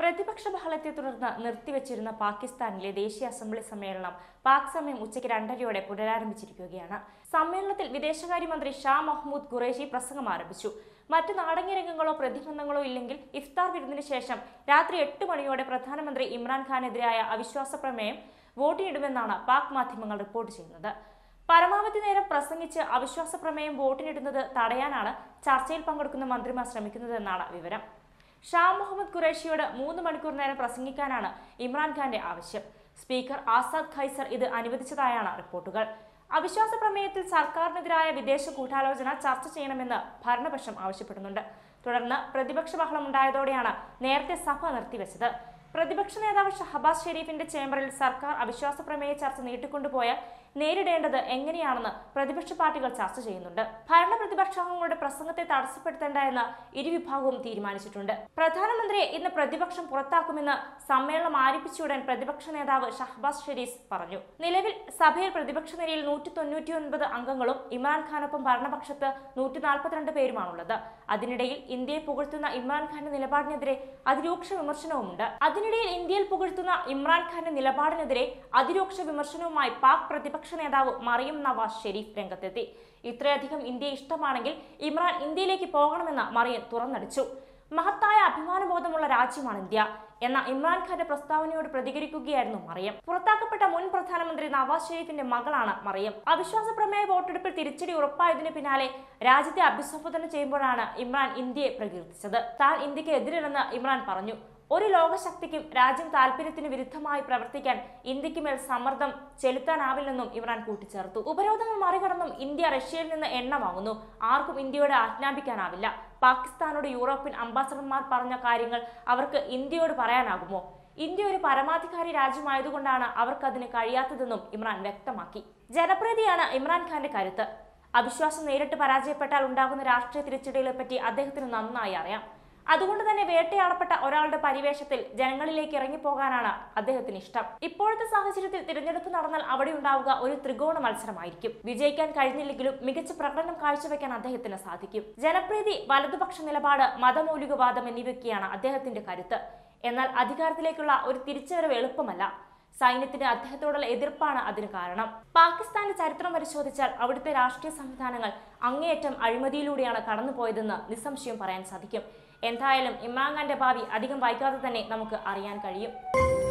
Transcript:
പ്രതിപക്ഷ ബഹളത്തെ തുടർന്ന് നിർത്തിവച്ചിരുന്ന പാകിസ്ഥാനിലെ ദേശീയ അസംബ്ലി സമ്മേളനം പാക് സമയം ഉച്ചയ്ക്ക് രണ്ടരയോടെ പുനരാരംഭിച്ചിരിക്കുകയാണ് സമ്മേളനത്തിൽ വിദേശകാര്യമന്ത്രി ഷാ മഹ്മൂദ് ഖുറേഷി പ്രസംഗം ആരംഭിച്ചു മറ്റ് നാടകീയ രംഗങ്ങളോ പ്രതിബന്ധങ്ങളോ ഇല്ലെങ്കിൽ ഇഫ്താർ വിരുന്നിന് ശേഷം രാത്രി എട്ട് മണിയോടെ പ്രധാനമന്ത്രി ഇമ്രാൻഖാനെതിരായ അവിശ്വാസ പ്രമേയം വോട്ടിനിടുമെന്നാണ് പാക് മാധ്യമങ്ങൾ റിപ്പോർട്ട് ചെയ്യുന്നത് പരമാവധി നേരം പ്രസംഗിച്ച് അവിശ്വാസ പ്രമേയം വോട്ടിനിടുന്നത് തടയാനാണ് ചർച്ചയിൽ പങ്കെടുക്കുന്ന മന്ത്രിമാർ ശ്രമിക്കുന്നതെന്നാണ് വിവരം ഷാ മുഹമ്മദ് ഖുറേഷിയോട് മൂന്ന് മണിക്കൂർ നേരം പ്രസംഗിക്കാനാണ് ഇമ്രാൻഖാന്റെ ആവശ്യം സ്പീക്കർ ആസാദ് ഖൈസർ ഇത് അനുവദിച്ചതായാണ് റിപ്പോർട്ടുകൾ അവിശ്വാസ പ്രമേയത്തിൽ സർക്കാരിനെതിരായ വിദേശ ഗൂഢാലോചന ചർച്ച ചെയ്യണമെന്ന് ഭരണപക്ഷം ആവശ്യപ്പെടുന്നുണ്ട് തുടർന്ന് പ്രതിപക്ഷ ബഹളം ഉണ്ടായതോടെയാണ് നേരത്തെ സഭ നിർത്തിവെച്ചത് പ്രതിപക്ഷ നേതാവ് ഷഹബാസ് ഷെരീഫിന്റെ ചേംബറിൽ സർക്കാർ അവിശ്വാസ പ്രമേയ ചർച്ച നീട്ടിക്കൊണ്ടുപോയാൽ നേരിടേണ്ടത് എങ്ങനെയാണെന്ന് പ്രതിപക്ഷ പാർട്ടികൾ ചർച്ച ചെയ്യുന്നുണ്ട് ഭരണ പ്രതിപക്ഷങ്ങളുടെ പ്രസംഗത്തെ തടസ്സപ്പെടുത്തേണ്ട എന്ന് ഇരുവിഭാഗവും തീരുമാനിച്ചിട്ടുണ്ട് പ്രധാനമന്ത്രിയെ ഇന്ന് പ്രതിപക്ഷം പുറത്താക്കുമെന്ന് സമ്മേളനം ആരംഭിച്ചയുടൻ പ്രതിപക്ഷ നേതാവ് ഷഹബാസ് ഷെരീഫ് പറഞ്ഞു നിലവിൽ സഭയിൽ പ്രതിപക്ഷ നിരയിൽ നൂറ്റി തൊണ്ണൂറ്റി ഒൻപത് അംഗങ്ങളും ഇമ്രാൻഖാനൊപ്പം ഭരണപക്ഷത്ത് നൂറ്റി നാൽപ്പത്തിരണ്ട് പേരുമാണുള്ളത് അതിനിടയിൽ ഇന്ത്യയെ പുകഴ്ത്തുന്ന ഇമ്രാൻഖാന്റെ നിലപാടിനെതിരെ അതിരൂക്ഷ വിമർശനവുമുണ്ട് അതിനിടയിൽ ഇന്ത്യയിൽ പുകഴ്ത്തുന്ന ഇമ്രാൻഖാന്റെ നിലപാടിനെതിരെ അതിരൂക്ഷ വിമർശനവുമായി പാക് പ്രതിപക്ഷ നേതാവ് മറിയം നവാസ് ഷെരീഫ് രംഗത്തെത്തി ഇത്രയധികം ഇന്ത്യയെ ഇഷ്ടമാണെങ്കിൽ ഇമ്രാൻ ഇന്ത്യയിലേക്ക് പോകണമെന്ന് മറിയം തുറന്നടിച്ചു മഹത്തായ അഭിമാനബോധമുള്ള രാജ്യമാണ് ഇന്ത്യ എന്ന ഇമ്രാൻഖാന്റെ പ്രസ്താവനയോട് പ്രതികരിക്കുകയായിരുന്നു മറിയം പുറത്താക്കപ്പെട്ട മുൻ പ്രധാനമന്ത്രി നവാസ് ഷെരീഫിന്റെ മകളാണ് മറിയം അവിശ്വാസ പ്രമേയ വോട്ടെടുപ്പിൽ തിരിച്ചടി ഉറപ്പായതിനു പിന്നാലെ രാജ്യത്തെ അഭിസംബോധന ചെയ്യുമ്പോഴാണ് ഇമ്രാൻ ഇന്ത്യയെ പ്രകീർത്തിച്ചത് താൻ ഇന്ത്യക്ക് എതിരില്ലെന്ന് ഇമ്രാൻ പറഞ്ഞു ഒരു ലോകശക്തിക്കും രാജ്യം താല്പര്യത്തിന് വിരുദ്ധമായി പ്രവർത്തിക്കാൻ ഇന്ത്യക്ക് മേൽ സമ്മർദ്ദം ചെലുത്താനാവില്ലെന്നും ഇമ്രാൻ കൂട്ടിച്ചേർത്തു ഉപരോധങ്ങൾ മറികടന്നും ഇന്ത്യ റഷ്യയിൽ നിന്ന് എണ്ണ വാങ്ങുന്നു ആർക്കും ഇന്ത്യയോട് ആജ്ഞാപിക്കാനാവില്ല പാകിസ്ഥാനോട് യൂറോപ്യൻ അംബാസഡർമാർ പറഞ്ഞ കാര്യങ്ങൾ അവർക്ക് ഇന്ത്യയോട് പറയാനാകുമോ ഇന്ത്യ ഒരു പരമാധികാരി രാജ്യമായതുകൊണ്ടാണ് അവർക്കതിന് കഴിയാത്തതെന്നും ഇമ്രാൻ വ്യക്തമാക്കി ജനപ്രീതിയാണ് ഇമ്രാൻഖാന്റെ കരുത്ത് അവിശ്വാസം നേരിട്ട് പരാജയപ്പെട്ടാൽ ഉണ്ടാകുന്ന രാഷ്ട്രീയ തിരിച്ചടികളെ പറ്റി അദ്ദേഹത്തിന് നന്നായി അറിയാം അതുകൊണ്ട് തന്നെ വേട്ടയാടപ്പെട്ട ഒരാളുടെ പരിവേഷത്തിൽ ജനങ്ങളിലേക്ക് ഇറങ്ങിപ്പോകാനാണ് അദ്ദേഹത്തിന് ഇഷ്ടം ഇപ്പോഴത്തെ സാഹചര്യത്തിൽ തിരഞ്ഞെടുപ്പ് നടന്നാൽ അവിടെ ഉണ്ടാവുക ഒരു ത്രികോണ മത്സരമായിരിക്കും വിജയിക്കാൻ കഴിഞ്ഞില്ലെങ്കിലും മികച്ച പ്രകടനം കാഴ്ചവെക്കാൻ അദ്ദേഹത്തിന് സാധിക്കും ജനപ്രീതി വലതുപക്ഷ നിലപാട് മതമൗലികവാദം എന്നിവയൊക്കെയാണ് അദ്ദേഹത്തിന്റെ കരുത്ത് എന്നാൽ അധികാരത്തിലേക്കുള്ള ഒരു തിരിച്ചുവരവ് എളുപ്പമല്ല സൈന്യത്തിന് അദ്ദേഹത്തോടുള്ള എതിർപ്പാണ് അതിന് കാരണം പാകിസ്ഥാന്റെ ചരിത്രം പരിശോധിച്ചാൽ അവിടുത്തെ രാഷ്ട്രീയ സംവിധാനങ്ങൾ അങ്ങേയറ്റം അഴിമതിയിലൂടെയാണ് കടന്നുപോയതെന്ന് നിസ്സംശയം പറയാൻ സാധിക്കും എന്തായാലും ഇമ്രാൻഖാന്റെ ഭാവി അധികം വൈകാതെ തന്നെ നമുക്ക് അറിയാൻ കഴിയും